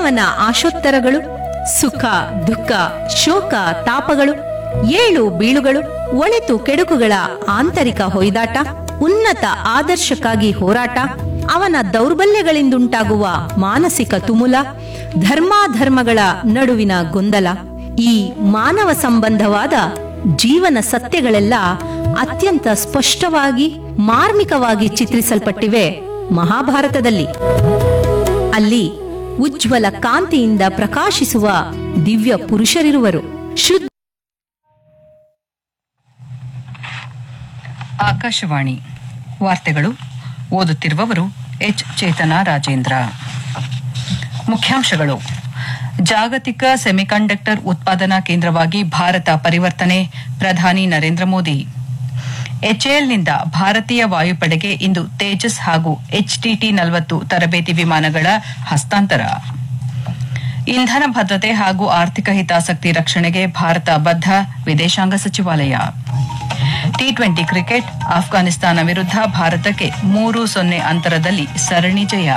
ಮಾನವನ ಆಶೋತ್ತರಗಳು ಸುಖ ದುಃಖ ಶೋಕ ತಾಪಗಳು ಏಳು ಬೀಳುಗಳು ಒಳಿತು ಕೆಡುಕುಗಳ ಆಂತರಿಕ ಹೊಯ್ದಾಟ ಉನ್ನತ ಆದರ್ಶಕ್ಕಾಗಿ ಹೋರಾಟ ಅವನ ದೌರ್ಬಲ್ಯಗಳಿಂದುಂಟಾಗುವ ಮಾನಸಿಕ ತುಮುಲ ಧರ್ಮಾಧರ್ಮಗಳ ನಡುವಿನ ಗೊಂದಲ ಈ ಮಾನವ ಸಂಬಂಧವಾದ ಜೀವನ ಸತ್ಯಗಳೆಲ್ಲ ಅತ್ಯಂತ ಸ್ಪಷ್ಟವಾಗಿ ಮಾರ್ಮಿಕವಾಗಿ ಚಿತ್ರಿಸಲ್ಪಟ್ಟಿವೆ ಮಹಾಭಾರತದಲ್ಲಿ ಅಲ್ಲಿ ಉಜ್ವಲ ಕಾಂತಿಯಿಂದ ಪ್ರಕಾಶಿಸುವ ದಿವ್ಯ ಪುರುಷರಿರುವರು ಶುದ್ಧ ಆಕಾಶವಾಣಿ ವಾರ್ತೆಗಳು ಓದುತ್ತಿರುವವರು ಎಚ್ ಚೇತನ ರಾಜೇಂದ್ರ ಮುಖ್ಯಾಂಶಗಳು ಜಾಗತಿಕ ಸೆಮಿಕಂಡಕ್ಟರ್ ಉತ್ಪಾದನಾ ಕೇಂದ್ರವಾಗಿ ಭಾರತ ಪರಿವರ್ತನೆ ಪ್ರಧಾನಿ ನರೇಂದ್ರ ಮೋದಿ ಎಚ್ಎಎಲ್ನಿಂದ ಭಾರತೀಯ ವಾಯುಪಡೆಗೆ ಇಂದು ತೇಜಸ್ ಹಾಗೂ ಎಚ್ಟಿಟಿ ನಲವತ್ತು ತರಬೇತಿ ವಿಮಾನಗಳ ಹಸ್ತಾಂತರ ಇಂಧನ ಭದ್ರತೆ ಹಾಗೂ ಆರ್ಥಿಕ ಹಿತಾಸಕ್ತಿ ರಕ್ಷಣೆಗೆ ಭಾರತ ಬದ್ಧ ವಿದೇಶಾಂಗ ಸಚಿವಾಲಯ ಟಿ ಟ್ವೆಂಟಿ ಕ್ರಿಕೆಟ್ ಆಫ್ಘಾನಿಸ್ತಾನ ವಿರುದ್ಧ ಭಾರತಕ್ಕೆ ಮೂರು ಸೊನ್ನೆ ಅಂತರದಲ್ಲಿ ಸರಣಿ ಜಯ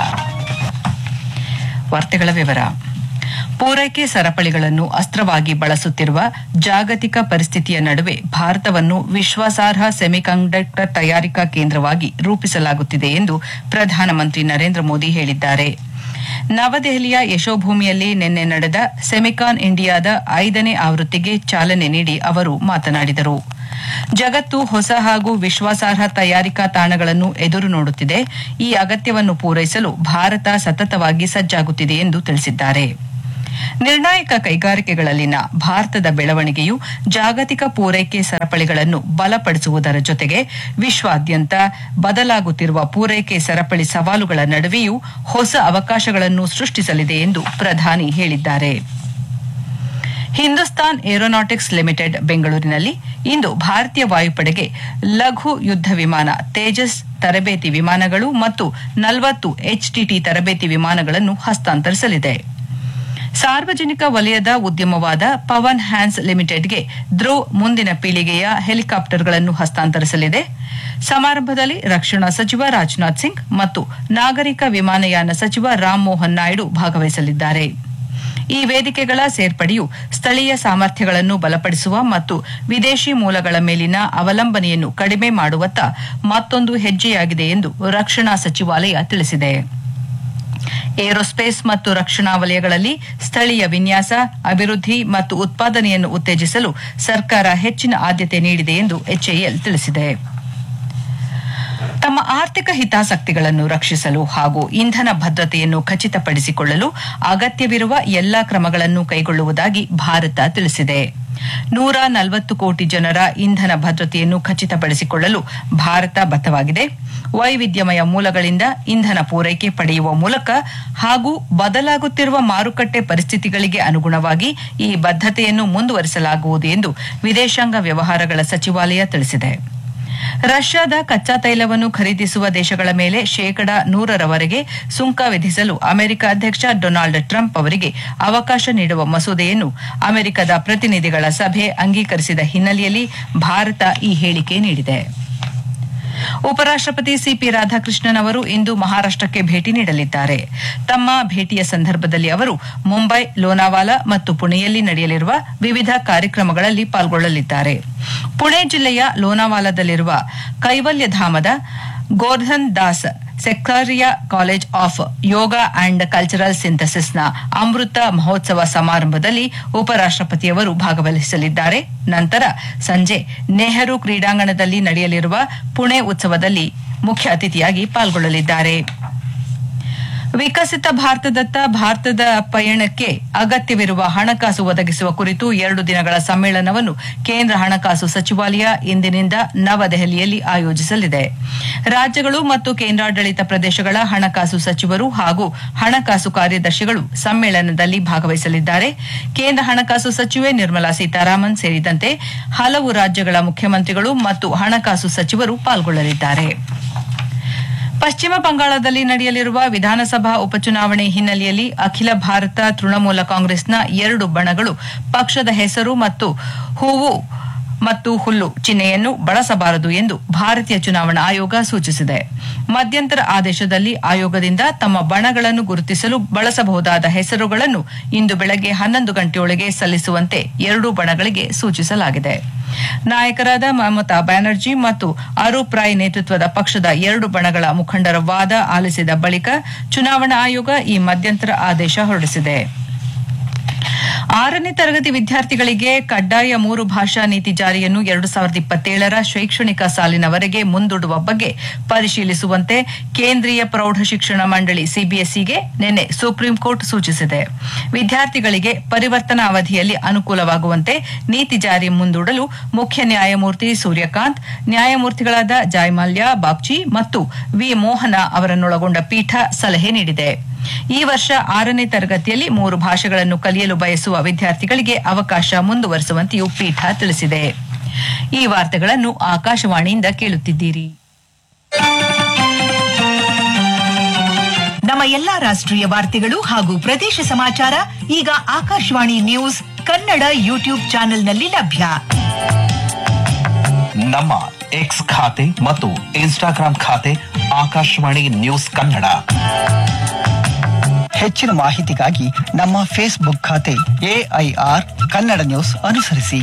ವಾರ್ತೆಗಳ ವಿವರ ಪೂರೈಕೆ ಸರಪಳಿಗಳನ್ನು ಅಸ್ತ್ರವಾಗಿ ಬಳಸುತ್ತಿರುವ ಜಾಗತಿಕ ಪರಿಸ್ಥಿತಿಯ ನಡುವೆ ಭಾರತವನ್ನು ವಿಶ್ವಾಸಾರ್ಹ ಸೆಮಿಕಂಡಕ್ಟರ್ ತಯಾರಿಕಾ ಕೇಂದ್ರವಾಗಿ ರೂಪಿಸಲಾಗುತ್ತಿದೆ ಎಂದು ಪ್ರಧಾನಮಂತ್ರಿ ನರೇಂದ್ರ ಮೋದಿ ಹೇಳಿದ್ದಾರೆ ನವದೆಹಲಿಯ ಯಶೋಭೂಮಿಯಲ್ಲಿ ನಿನ್ನೆ ನಡೆದ ಸೆಮಿಕಾನ್ ಇಂಡಿಯಾದ ಐದನೇ ಆವೃತ್ತಿಗೆ ಚಾಲನೆ ನೀಡಿ ಅವರು ಮಾತನಾಡಿದರು ಜಗತ್ತು ಹೊಸ ಹಾಗೂ ವಿಶ್ವಾಸಾರ್ಹ ತಯಾರಿಕಾ ತಾಣಗಳನ್ನು ಎದುರು ನೋಡುತ್ತಿದೆ ಈ ಅಗತ್ಯವನ್ನು ಪೂರೈಸಲು ಭಾರತ ಸತತವಾಗಿ ಸಜ್ಜಾಗುತ್ತಿದೆ ಎಂದು ತಿಳಿಸಿದ್ದಾರೆ ನಿರ್ಣಾಯಕ ಕೈಗಾರಿಕೆಗಳಲ್ಲಿನ ಭಾರತದ ಬೆಳವಣಿಗೆಯು ಜಾಗತಿಕ ಪೂರೈಕೆ ಸರಪಳಿಗಳನ್ನು ಬಲಪಡಿಸುವುದರ ಜೊತೆಗೆ ವಿಶ್ವಾದ್ಯಂತ ಬದಲಾಗುತ್ತಿರುವ ಪೂರೈಕೆ ಸರಪಳಿ ಸವಾಲುಗಳ ನಡುವೆಯೂ ಹೊಸ ಅವಕಾಶಗಳನ್ನು ಸೃಷ್ಟಿಸಲಿದೆ ಎಂದು ಪ್ರಧಾನಿ ಹೇಳಿದ್ದಾರೆ ಹಿಂದೂಸ್ತಾನ್ ಏರೋನಾಟಿಕ್ಸ್ ಲಿಮಿಟೆಡ್ ಬೆಂಗಳೂರಿನಲ್ಲಿ ಇಂದು ಭಾರತೀಯ ವಾಯುಪಡೆಗೆ ಲಘು ಯುದ್ಧ ವಿಮಾನ ತೇಜಸ್ ತರಬೇತಿ ವಿಮಾನಗಳು ಮತ್ತು ನಲವತ್ತು ಎಚ್ಟಿಟಿ ತರಬೇತಿ ವಿಮಾನಗಳನ್ನು ಹಸ್ತಾಂತರಿಸಲಿದೆ ಸಾರ್ವಜನಿಕ ವಲಯದ ಉದ್ಯಮವಾದ ಪವನ್ ಹ್ಯಾನ್ಸ್ ಲಿಮಿಟೆಡ್ಗೆ ಧ್ರುವ್ ಮುಂದಿನ ಪೀಳಿಗೆಯ ಹೆಲಿಕಾಪ್ಟರ್ಗಳನ್ನು ಹಸ್ತಾಂತರಿಸಲಿದೆ ಸಮಾರಂಭದಲ್ಲಿ ರಕ್ಷಣಾ ಸಚಿವ ರಾಜನಾಥ್ ಸಿಂಗ್ ಮತ್ತು ನಾಗರಿಕ ವಿಮಾನಯಾನ ಸಚಿವ ರಾಮ್ ಮೋಹನ್ ನಾಯ್ಡು ಭಾಗವಹಿಸಲಿದ್ದಾರೆ ಈ ವೇದಿಕೆಗಳ ಸೇರ್ಪಡೆಯು ಸ್ಥಳೀಯ ಸಾಮರ್ಥ್ಯಗಳನ್ನು ಬಲಪಡಿಸುವ ಮತ್ತು ವಿದೇಶಿ ಮೂಲಗಳ ಮೇಲಿನ ಅವಲಂಬನೆಯನ್ನು ಕಡಿಮೆ ಮಾಡುವತ್ತ ಮತ್ತೊಂದು ಹೆಜ್ಜೆಯಾಗಿದೆ ಎಂದು ರಕ್ಷಣಾ ಸಚಿವಾಲಯ ತಿಳಿಸಿದೆ ಏರೋಸ್ಪೇಸ್ ಮತ್ತು ರಕ್ಷಣಾ ವಲಯಗಳಲ್ಲಿ ಸ್ಥಳೀಯ ವಿನ್ಯಾಸ ಅಭಿವೃದ್ಧಿ ಮತ್ತು ಉತ್ಪಾದನೆಯನ್ನು ಉತ್ತೇಜಿಸಲು ಸರ್ಕಾರ ಹೆಚ್ಚಿನ ಆದ್ಯತೆ ನೀಡಿದೆ ಎಂದು ಎಚ್ಎಎಲ್ ತಿಳಿಸಿದೆ ತಮ್ಮ ಆರ್ಥಿಕ ಹಿತಾಸಕ್ತಿಗಳನ್ನು ರಕ್ಷಿಸಲು ಹಾಗೂ ಇಂಧನ ಭದ್ರತೆಯನ್ನು ಖಚಿತಪಡಿಸಿಕೊಳ್ಳಲು ಅಗತ್ಯವಿರುವ ಎಲ್ಲಾ ಕ್ರಮಗಳನ್ನು ಕೈಗೊಳ್ಳುವುದಾಗಿ ಭಾರತ ತಿಳಿಸಿದೆ ನೂರ ನಲವತ್ತು ಕೋಟಿ ಜನರ ಇಂಧನ ಭದ್ರತೆಯನ್ನು ಖಚಿತಪಡಿಸಿಕೊಳ್ಳಲು ಭಾರತ ಬದ್ಧವಾಗಿದೆ ವೈವಿಧ್ಯಮಯ ಮೂಲಗಳಿಂದ ಇಂಧನ ಪೂರೈಕೆ ಪಡೆಯುವ ಮೂಲಕ ಹಾಗೂ ಬದಲಾಗುತ್ತಿರುವ ಮಾರುಕಟ್ಟೆ ಪರಿಸ್ಥಿತಿಗಳಿಗೆ ಅನುಗುಣವಾಗಿ ಈ ಬದ್ಧತೆಯನ್ನು ಮುಂದುವರಿಸಲಾಗುವುದು ಎಂದು ವಿದೇಶಾಂಗ ವ್ಯವಹಾರಗಳ ಸಚಿವಾಲಯ ತಿಳಿಸಿದೆ ರಷ್ಯಾದ ಕಚ್ಚಾ ತೈಲವನ್ನು ಖರೀದಿಸುವ ದೇಶಗಳ ಮೇಲೆ ಶೇಕಡ ನೂರರವರೆಗೆ ಸುಂಕ ವಿಧಿಸಲು ಅಮೆರಿಕ ಅಧ್ಯಕ್ಷ ಡೊನಾಲ್ಡ್ ಟ್ರಂಪ್ ಅವರಿಗೆ ಅವಕಾಶ ನೀಡುವ ಮಸೂದೆಯನ್ನು ಅಮೆರಿಕದ ಪ್ರತಿನಿಧಿಗಳ ಸಭೆ ಅಂಗೀಕರಿಸಿದ ಹಿನ್ನೆಲೆಯಲ್ಲಿ ಭಾರತ ಈ ಹೇಳಿಕೆ ನೀಡಿದೆ ಉಪರಾಷ್ಟಪತಿ ಸಿಪಿ ರಾಧಾಕೃಷ್ಣನ್ ಅವರು ಇಂದು ಮಹಾರಾಷ್ಟಕ್ಕೆ ಭೇಟಿ ನೀಡಲಿದ್ದಾರೆ ತಮ್ಮ ಭೇಟಿಯ ಸಂದರ್ಭದಲ್ಲಿ ಅವರು ಮುಂಬೈ ಲೋನಾವಾಲಾ ಮತ್ತು ಪುಣೆಯಲ್ಲಿ ನಡೆಯಲಿರುವ ವಿವಿಧ ಕಾರ್ಯಕ್ರಮಗಳಲ್ಲಿ ಪಾಲ್ಗೊಳ್ಳಲಿದ್ದಾರೆ ಪುಣೆ ಜಿಲ್ಲೆಯ ಲೋನಾವಾಲಾದಲ್ಲಿರುವ ಕೈವಲ್ಯಧಾಮದ Gordhan Das Seksaria college of yoga and cultural ಸಿಂಥಸಿಸ್ನ ಅಮೃತ ಮಹೋತ್ಸವ ಸಮಾರಂಭದಲ್ಲಿ ಉಪರಾಷ್ಟಪತಿಯವರು ಭಾಗವಹಿಸಲಿದ್ದಾರೆ ನಂತರ ಸಂಜೆ ನೆಹರು ಕ್ರೀಡಾಂಗಣದಲ್ಲಿ ನಡೆಯಲಿರುವ ಪುಣೆ ಉತ್ಸವದಲ್ಲಿ ಮುಖ್ಯ ಅತಿಥಿಯಾಗಿ ಪಾಲ್ಗೊಳ್ಳಲಿದ್ದಾರೆ ವಿಕಸಿತ ಭಾರತದತ್ತ ಭಾರತದ ಪಯಣಕ್ಕೆ ಅಗತ್ಯವಿರುವ ಹಣಕಾಸು ಒದಗಿಸುವ ಕುರಿತು ಎರಡು ದಿನಗಳ ಸಮ್ಮೇಳನವನ್ನು ಕೇಂದ್ರ ಹಣಕಾಸು ಸಚಿವಾಲಯ ಇಂದಿನಿಂದ ನವದೆಹಲಿಯಲ್ಲಿ ಆಯೋಜಿಸಲಿದೆ ರಾಜ್ಯಗಳು ಮತ್ತು ಕೇಂದ್ರಾಡಳಿತ ಪ್ರದೇಶಗಳ ಹಣಕಾಸು ಸಚಿವರು ಹಾಗೂ ಹಣಕಾಸು ಕಾರ್ಯದರ್ಶಿಗಳು ಸಮ್ಮೇಳನದಲ್ಲಿ ಭಾಗವಹಿಸಲಿದ್ದಾರೆ ಕೇಂದ್ರ ಹಣಕಾಸು ಸಚಿವೆ ನಿರ್ಮಲಾ ಸೀತಾರಾಮನ್ ಸೇರಿದಂತೆ ಹಲವು ರಾಜ್ಯಗಳ ಮುಖ್ಯಮಂತ್ರಿಗಳು ಮತ್ತು ಹಣಕಾಸು ಸಚಿವರು ಪಾಲ್ಗೊಳ್ಳಲಿದ್ದಾರೆ ಪಶ್ಚಿಮ ಬಂಗಾಳದಲ್ಲಿ ನಡೆಯಲಿರುವ ವಿಧಾನಸಭಾ ಉಪಚುನಾವಣೆ ಹಿನ್ನೆಲೆಯಲ್ಲಿ ಅಖಿಲ ಭಾರತ ತೃಣಮೂಲ ಕಾಂಗ್ರೆಸ್ನ ಎರಡು ಬಣಗಳು ಪಕ್ಷದ ಹೆಸರು ಮತ್ತು ಹೂವು ಮತ್ತು ಹುಲ್ಲು ಚಿಹ್ನೆಯನ್ನು ಬಳಸಬಾರದು ಎಂದು ಭಾರತೀಯ ಚುನಾವಣಾ ಆಯೋಗ ಸೂಚಿಸಿದೆ ಮಧ್ಯಂತರ ಆದೇಶದಲ್ಲಿ ಆಯೋಗದಿಂದ ತಮ್ಮ ಬಣಗಳನ್ನು ಗುರುತಿಸಲು ಬಳಸಬಹುದಾದ ಹೆಸರುಗಳನ್ನು ಇಂದು ಬೆಳಗ್ಗೆ ಹನ್ನೊಂದು ಗಂಟೆಯೊಳಗೆ ಸಲ್ಲಿಸುವಂತೆ ಎರಡೂ ಬಣಗಳಿಗೆ ಸೂಚಿಸಲಾಗಿದೆ ನಾಯಕರಾದ ಮಮತಾ ಬ್ಯಾನರ್ಜಿ ಮತ್ತು ಅರೂಪ್ ರಾಯ್ ನೇತೃತ್ವದ ಪಕ್ಷದ ಎರಡು ಬಣಗಳ ಮುಖಂಡರ ವಾದ ಆಲಿಸಿದ ಬಳಿಕ ಚುನಾವಣಾ ಆಯೋಗ ಈ ಮಧ್ಯಂತರ ಆದೇಶ ಹೊರಡಿಸಿದೆ ಆರನೇ ತರಗತಿ ವಿದ್ಯಾರ್ಥಿಗಳಿಗೆ ಕಡ್ಡಾಯ ಮೂರು ಭಾಷಾ ನೀತಿ ಜಾರಿಯನ್ನು ಎರಡು ಸಾವಿರದ ಇಪ್ಪತ್ತೇಳರ ಶೈಕ್ಷಣಿಕ ಸಾಲಿನವರೆಗೆ ಮುಂದೂಡುವ ಬಗ್ಗೆ ಪರಿಶೀಲಿಸುವಂತೆ ಕೇಂದ್ರೀಯ ಪ್ರೌಢ ಶಿಕ್ಷಣ ಮಂಡಳಿ ಸಿಬಿಎಸ್ಇಗೆ ನಿನ್ನೆ ಸುಪ್ರೀಂ ಕೋರ್ಟ್ ಸೂಚಿಸಿದೆ ವಿದ್ಯಾರ್ಥಿಗಳಿಗೆ ಪರಿವರ್ತನಾ ಅವಧಿಯಲ್ಲಿ ಅನುಕೂಲವಾಗುವಂತೆ ನೀತಿ ಜಾರಿ ಮುಂದೂಡಲು ಮುಖ್ಯ ನ್ಯಾಯಮೂರ್ತಿ ಸೂರ್ಯಕಾಂತ್ ನ್ಯಾಯಮೂರ್ತಿಗಳಾದ ಜಾಯ್ಮಲ್ಯ ಬಾಗ್ಚಿ ಮತ್ತು ವಿ ಮೋಹನ ಅವರನ್ನೊಳಗೊಂಡ ಪೀಠ ಸಲಹೆ ನೀಡಿದೆ ಈ ವರ್ಷ ಆರನೇ ತರಗತಿಯಲ್ಲಿ ಮೂರು ಭಾಷೆಗಳನ್ನು ಕಲಿಯಲು ಬಯಸುವ ವಿದ್ಯಾರ್ಥಿಗಳಿಗೆ ಅವಕಾಶ ಮುಂದುವರಿಸುವಂತೆಯೂ ಪೀಠ ತಿಳಿಸಿದೆ ಈ ವಾರ್ತೆಗಳನ್ನು ಆಕಾಶವಾಣಿಯಿಂದ ಕೇಳುತ್ತಿದ್ದೀರಿ ನಮ್ಮ ಎಲ್ಲಾ ರಾಷ್ಟ್ರೀಯ ವಾರ್ತೆಗಳು ಹಾಗೂ ಪ್ರದೇಶ ಸಮಾಚಾರ ಈಗ ಆಕಾಶವಾಣಿ ನ್ಯೂಸ್ ಕನ್ನಡ ಯೂಟ್ಯೂಬ್ ಚಾನೆಲ್ನಲ್ಲಿ ಲಭ್ಯ ನಮ್ಮ ಎಕ್ಸ್ ಖಾತೆ ಮತ್ತು ಇನ್ಸ್ಟಾಗ್ರಾಂ ಖಾತೆ ಆಕಾಶವಾಣಿ ನ್ಯೂಸ್ ಕನ್ನಡ ಹೆಚ್ಚಿನ ಮಾಹಿತಿಗಾಗಿ ನಮ್ಮ ಫೇಸ್ಬುಕ್ ಖಾತೆ ಎಐಆರ್ ಕನ್ನಡ ನ್ಯೂಸ್ ಅನುಸರಿಸಿ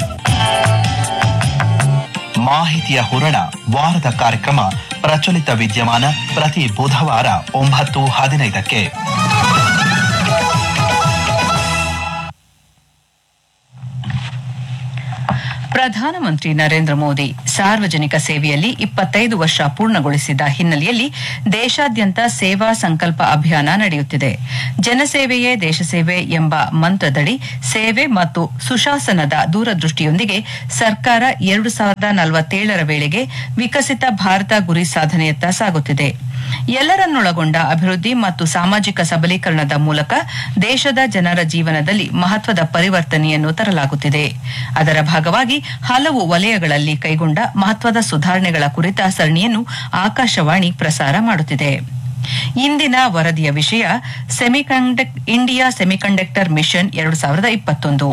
ಮಾಹಿತಿಯ ಹೂರಣ ವಾರದ ಕಾರ್ಯಕ್ರಮ ಪ್ರಚಲಿತ ವಿದ್ಯಮಾನ ಪ್ರತಿ ಬುಧವಾರ ಒಂಬತ್ತು ಹದಿನೈದಕ್ಕೆ ಪ್ರಧಾನಮಂತ್ರಿ ನರೇಂದ್ರ ಮೋದಿ ಸಾರ್ವಜನಿಕ ಸೇವೆಯಲ್ಲಿ ಇಪ್ಪತ್ತೈದು ವರ್ಷ ಪೂರ್ಣಗೊಳಿಸಿದ ಹಿನ್ನೆಲೆಯಲ್ಲಿ ದೇಶಾದ್ಯಂತ ಸೇವಾ ಸಂಕಲ್ಪ ಅಭಿಯಾನ ನಡೆಯುತ್ತಿದೆ ಜನಸೇವೆಯೇ ದೇಶಸೇವೆ ಎಂಬ ಮಂತ್ರದಡಿ ಸೇವೆ ಮತ್ತು ಸುಶಾಸನದ ದೂರದೃಷ್ಟಿಯೊಂದಿಗೆ ಸರ್ಕಾರ ಎರಡು ಸಾವಿರದ ನಲವತ್ತೇಳರ ವೇಳೆಗೆ ವಿಕಸಿತ ಭಾರತ ಗುರಿ ಸಾಧನೆಯತ್ತ ಸಾಗುತ್ತಿದೆ ಎಲ್ಲರನ್ನೊಳಗೊಂಡ ಅಭಿವೃದ್ಧಿ ಮತ್ತು ಸಾಮಾಜಿಕ ಸಬಲೀಕರಣದ ಮೂಲಕ ದೇಶದ ಜನರ ಜೀವನದಲ್ಲಿ ಮಹತ್ವದ ಪರಿವರ್ತನೆಯನ್ನು ತರಲಾಗುತ್ತಿದೆ ಅದರ ಭಾಗವಾಗಿ ಹಲವು ವಲಯಗಳಲ್ಲಿ ಕೈಗೊಂಡ ಮಹತ್ವದ ಸುಧಾರಣೆಗಳ ಕುರಿತ ಸರಣಿಯನ್ನು ಆಕಾಶವಾಣಿ ಪ್ರಸಾರ ಮಾಡುತ್ತಿದೆ ಇಂದಿನ ವರದಿಯ ವಿಷಯ ಸೆಮಿಕಂಡಕ್ ಇಂಡಿಯಾ ಸೆಮಿಕಂಡಕ್ಟರ್ ಮಿಷನ್ ಎರಡು ಸಾವಿರದ ಇಪ್ಪತ್ತೊಂದು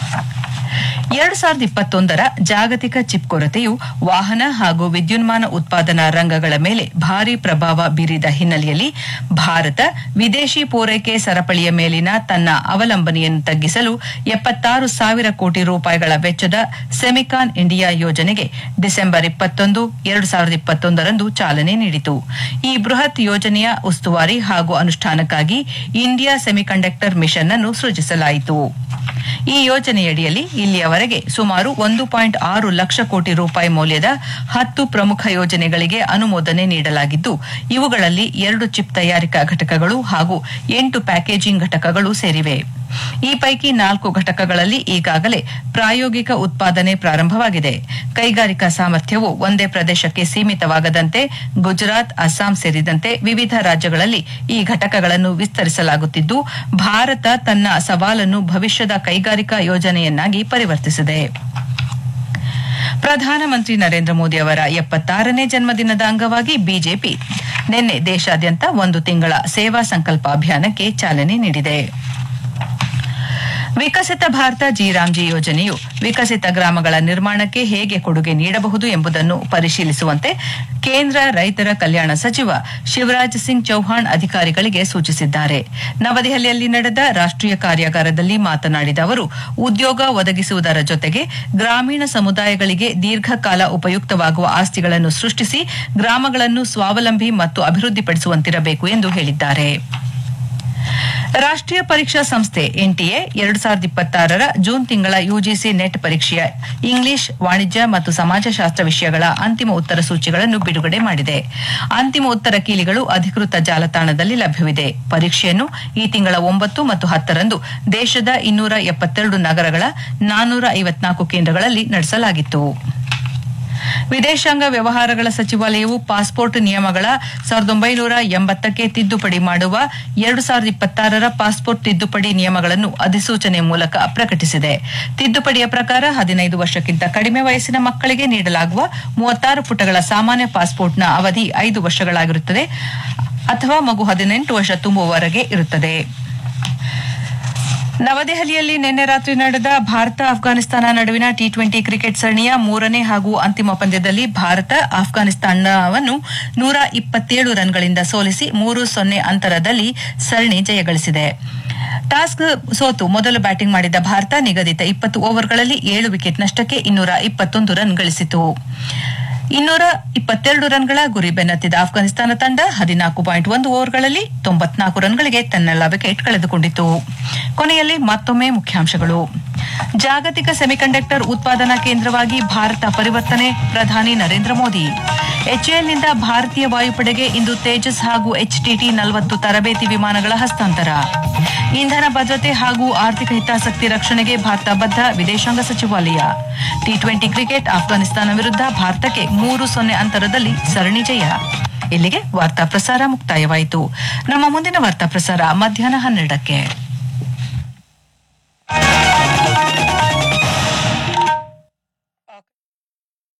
ಎರಡು ಸಾವಿರದ ಇಪ್ಪತ್ತೊಂದರ ಜಾಗತಿಕ ಚಿಪ್ ಕೊರತೆಯು ವಾಹನ ಹಾಗೂ ವಿದ್ಯುನ್ಮಾನ ಉತ್ಪಾದನಾ ರಂಗಗಳ ಮೇಲೆ ಭಾರಿ ಪ್ರಭಾವ ಬೀರಿದ ಹಿನ್ನೆಲೆಯಲ್ಲಿ ಭಾರತ ವಿದೇಶಿ ಪೂರೈಕೆ ಸರಪಳಿಯ ಮೇಲಿನ ತನ್ನ ಅವಲಂಬನೆಯನ್ನು ತಗ್ಗಿಸಲು ಎಪ್ಪತ್ತಾರು ಸಾವಿರ ಕೋಟಿ ರೂಪಾಯಿಗಳ ವೆಚ್ಚದ ಸೆಮಿಕಾನ್ ಇಂಡಿಯಾ ಯೋಜನೆಗೆ ಡಿಸೆಂಬರ್ ಇಪ್ಪತ್ತೊಂದು ಎರಡು ಸಾವಿರದ ಇಪ್ಪತ್ತೊಂದರಂದು ಚಾಲನೆ ನೀಡಿತು ಈ ಬೃಹತ್ ಯೋಜನೆಯ ಉಸ್ತುವಾರಿ ಹಾಗೂ ಅನುಷ್ಠಾನಕ್ಕಾಗಿ ಇಂಡಿಯಾ ಸೆಮಿಕಂಡಕ್ಟರ್ ಮಿಷನ್ ಅನ್ನು ಸೃಜಿಸಲಾಯಿತು ಈ ಯೋಜನೆಯಡಿಯಲ್ಲಿ ಇಲ್ಲಿಯವರೆಗೆ ಸುಮಾರು ಒಂದು ಪಾಯಿಂಟ್ ಆರು ಲಕ್ಷ ಕೋಟಿ ರೂಪಾಯಿ ಮೌಲ್ಯದ ಹತ್ತು ಪ್ರಮುಖ ಯೋಜನೆಗಳಿಗೆ ಅನುಮೋದನೆ ನೀಡಲಾಗಿದ್ದು ಇವುಗಳಲ್ಲಿ ಎರಡು ಚಿಪ್ ತಯಾರಿಕಾ ಘಟಕಗಳು ಹಾಗೂ ಎಂಟು ಪ್ಯಾಕೇಜಿಂಗ್ ಘಟಕಗಳು ಸೇರಿವೆ ಈ ಪೈಕಿ ನಾಲ್ಕು ಘಟಕಗಳಲ್ಲಿ ಈಗಾಗಲೇ ಪ್ರಾಯೋಗಿಕ ಉತ್ಪಾದನೆ ಪ್ರಾರಂಭವಾಗಿದೆ ಕೈಗಾರಿಕಾ ಸಾಮರ್ಥ್ಯವು ಒಂದೇ ಪ್ರದೇಶಕ್ಕೆ ಸೀಮಿತವಾಗದಂತೆ ಗುಜರಾತ್ ಅಸ್ಸಾಂ ಸೇರಿದಂತೆ ವಿವಿಧ ರಾಜ್ಯಗಳಲ್ಲಿ ಈ ಘಟಕಗಳನ್ನು ವಿಸ್ತರಿಸಲಾಗುತ್ತಿದ್ದು ಭಾರತ ತನ್ನ ಸವಾಲನ್ನು ಭವಿಷ್ಯದ ಕೈಗಾರಿಕಾ ಯೋಜನೆಯನ್ನಾಗಿ ಪರಿವರ್ತಿಸಿದೆ ಪ್ರಧಾನಮಂತ್ರಿ ನರೇಂದ್ರ ಮೋದಿ ಅವರ ಎಪ್ಪತ್ತಾರನೇ ಜನ್ಮದಿನದ ಅಂಗವಾಗಿ ಬಿಜೆಪಿ ನಿನ್ನೆ ದೇಶಾದ್ಯಂತ ಒಂದು ತಿಂಗಳ ಸೇವಾ ಸಂಕಲ್ಪ ಅಭಿಯಾನಕ್ಕೆ ಚಾಲನೆ ನೀಡಿದೆ ವಿಕಸಿತ ಭಾರತ ಜಿ ರಾಮ್ಜಿ ಯೋಜನೆಯು ವಿಕಸಿತ ಗ್ರಾಮಗಳ ನಿರ್ಮಾಣಕ್ಕೆ ಹೇಗೆ ಕೊಡುಗೆ ನೀಡಬಹುದು ಎಂಬುದನ್ನು ಪರಿಶೀಲಿಸುವಂತೆ ಕೇಂದ್ರ ರೈತರ ಕಲ್ಯಾಣ ಸಚಿವ ಶಿವರಾಜ್ ಸಿಂಗ್ ಚೌಹಾಣ್ ಅಧಿಕಾರಿಗಳಿಗೆ ಸೂಚಿಸಿದ್ದಾರೆ ನವದೆಹಲಿಯಲ್ಲಿ ನಡೆದ ರಾಷ್ಟೀಯ ಕಾರ್ಯಾಗಾರದಲ್ಲಿ ಮಾತನಾಡಿದ ಅವರು ಉದ್ಯೋಗ ಒದಗಿಸುವುದರ ಜೊತೆಗೆ ಗ್ರಾಮೀಣ ಸಮುದಾಯಗಳಿಗೆ ದೀರ್ಘಕಾಲ ಉಪಯುಕ್ತವಾಗುವ ಆಸ್ತಿಗಳನ್ನು ಸೃಷ್ಟಿಸಿ ಗ್ರಾಮಗಳನ್ನು ಸ್ವಾವಲಂಬಿ ಮತ್ತು ಅಭಿವೃದ್ಧಿಪಡಿಸುವಂತಿರಬೇಕು ಎಂದು ಹೇಳಿದ್ದಾರೆ ರಾಷ್ಟೀಯ ಪರೀಕ್ಷಾ ಸಂಸ್ಥೆ ಎನ್ಟಿಎ ಎರಡು ಸಾವಿರದ ಇಪ್ಪತ್ತಾರರ ಜೂನ್ ತಿಂಗಳ ಯುಜಿಸಿ ನೆಟ್ ಪರೀಕ್ಷೆಯ ಇಂಗ್ಲಿಷ್ ವಾಣಿಜ್ಯ ಮತ್ತು ಸಮಾಜಶಾಸ್ತ್ರ ವಿಷಯಗಳ ಅಂತಿಮ ಉತ್ತರ ಸೂಚಿಗಳನ್ನು ಬಿಡುಗಡೆ ಮಾಡಿದೆ ಅಂತಿಮ ಉತ್ತರ ಕೀಲಿಗಳು ಅಧಿಕೃತ ಜಾಲತಾಣದಲ್ಲಿ ಲಭ್ಯವಿದೆ ಪರೀಕ್ಷೆಯನ್ನು ಈ ತಿಂಗಳ ಒಂಬತ್ತು ಮತ್ತು ಹತ್ತರಂದು ದೇಶದ ಇನ್ನೂರ ಎಪ್ಪತ್ತೆರಡು ನಗರಗಳ ನಾನ್ನೂರ ಐವತ್ನಾಲ್ಕು ಕೇಂದ್ರಗಳಲ್ಲಿ ನಡೆಸಲಾಗಿತ್ತು ವಿದೇಶಾಂಗ ವ್ಯವಹಾರಗಳ ಸಚಿವಾಲಯವು ಪಾಸ್ಪೋರ್ಟ್ ನಿಯಮಗಳ ಸಾವಿರದ ಒಂಬೈನೂರ ಎಂಬತ್ತಕ್ಕೆ ತಿದ್ದುಪಡಿ ಮಾಡುವ ಎರಡು ಸಾವಿರದ ಇಪ್ಪತ್ತಾರರ ಪಾಸ್ಪೋರ್ಟ್ ತಿದ್ದುಪಡಿ ನಿಯಮಗಳನ್ನು ಅಧಿಸೂಚನೆ ಮೂಲಕ ಪ್ರಕಟಿಸಿದೆ ತಿದ್ದುಪಡಿಯ ಪ್ರಕಾರ ಹದಿನೈದು ವರ್ಷಕ್ಕಿಂತ ಕಡಿಮೆ ವಯಸ್ಸಿನ ಮಕ್ಕಳಿಗೆ ನೀಡಲಾಗುವ ಮೂವತ್ತಾರು ಪುಟಗಳ ಸಾಮಾನ್ಯ ಪಾಸ್ಪೋರ್ಟ್ನ ಅವಧಿ ಐದು ವರ್ಷಗಳಾಗಿರುತ್ತದೆ ಅಥವಾ ಮಗು ಹದಿನೆಂಟು ವರ್ಷ ತುಂಬುವವರೆಗೆ ಇರುತ್ತದೆ ನವದೆಹಲಿಯಲ್ಲಿ ನಿನ್ನೆ ರಾತ್ರಿ ನಡೆದ ಭಾರತ ಅಫ್ಘಾನಿಸ್ತಾನ ನಡುವಿನ ಟಿ ಟ್ವೆಂಟಿ ಕ್ರಿಕೆಟ್ ಸರಣಿಯ ಮೂರನೇ ಹಾಗೂ ಅಂತಿಮ ಪಂದ್ಯದಲ್ಲಿ ಭಾರತ ಅಫ್ಘಾನಿಸ್ತಾನವನ್ನು ನೂರ ಇಪ್ಪತ್ತೇಳು ರನ್ಗಳಿಂದ ಸೋಲಿಸಿ ಮೂರು ಸೊನ್ನೆ ಅಂತರದಲ್ಲಿ ಸರಣಿ ಜಯಗಳಿಸಿದೆ ಟಾಸ್ ಸೋತು ಮೊದಲು ಬ್ಯಾಟಿಂಗ್ ಮಾಡಿದ ಭಾರತ ನಿಗದಿತ ಇಪ್ಪತ್ತು ಓವರ್ಗಳಲ್ಲಿ ಏಳು ವಿಕೆಟ್ ನಷ್ಟಕ್ಕೆ ಇನ್ನೂರ ಇಪ್ಪತ್ತೊಂದು ರನ್ ಗಳಿಸಿತು ಇನ್ನೂರ ಇಪ್ಪತ್ತೆರಡು ರನ್ಗಳ ಗುರಿ ಬೆನ್ನತ್ತಿದ ಅಫ್ಘಾನಿಸ್ತಾನ ತಂಡ ಹದಿನಾಲ್ಕು ಪಾಯಿಂಟ್ ಒಂದು ಓವರ್ಗಳಲ್ಲಿ ತೊಂಬತ್ನಾಲ್ಕು ರನ್ಗಳಿಗೆ ತನ್ನೆಲ್ಲ ವಿಕೆಟ್ ಕಳೆದುಕೊಂಡಿತು ಕೊನೆಯಲ್ಲಿ ಮತ್ತೊಮ್ಮೆ ಮುಖ್ಯಾಂಶಗಳು ಜಾಗತಿಕ ಸೆಮಿಕಂಡಕ್ಟರ್ ಉತ್ಪಾದನಾ ಕೇಂದ್ರವಾಗಿ ಭಾರತ ಪರಿವರ್ತನೆ ಪ್ರಧಾನಿ ನರೇಂದ್ರ ಮೋದಿ ಎಚ್ಎಎಲ್ನಿಂದ ಭಾರತೀಯ ವಾಯುಪಡೆಗೆ ಇಂದು ತೇಜಸ್ ಹಾಗೂ ಎಚ್ಟಿಟಿ ನಲವತ್ತು ತರಬೇತಿ ವಿಮಾನಗಳ ಹಸ್ತಾಂತರ ಇಂಧನ ಭದ್ರತೆ ಹಾಗೂ ಆರ್ಥಿಕ ಹಿತಾಸಕ್ತಿ ರಕ್ಷಣೆಗೆ ಭಾರತ ಬದ್ಧ ವಿದೇಶಾಂಗ ಸಚಿವಾಲಯ ಟಿ ಟ್ವೆಂಟಿ ಕ್ರಿಕೆಟ್ ಅಫ್ಘಾನಿಸ್ತಾನ ವಿರುದ್ಧ ಭಾರತಕ್ಕೆ ಮೂರು ಸೊನ್ನೆ ಅಂತರದಲ್ಲಿ ಸರಣಿ ಜಯ ಇಲ್ಲಿಗೆ ವಾರ್ತಾ ಪ್ರಸಾರ ಮುಕ್ತಾಯವಾಯಿತು ನಮ್ಮ ಮುಂದಿನ ವಾರ್ತಾ ಪ್ರಸಾರ ಮಧ್ಯಾಹ್ನ ಹನ್ನೆರಡಕ್ಕೆ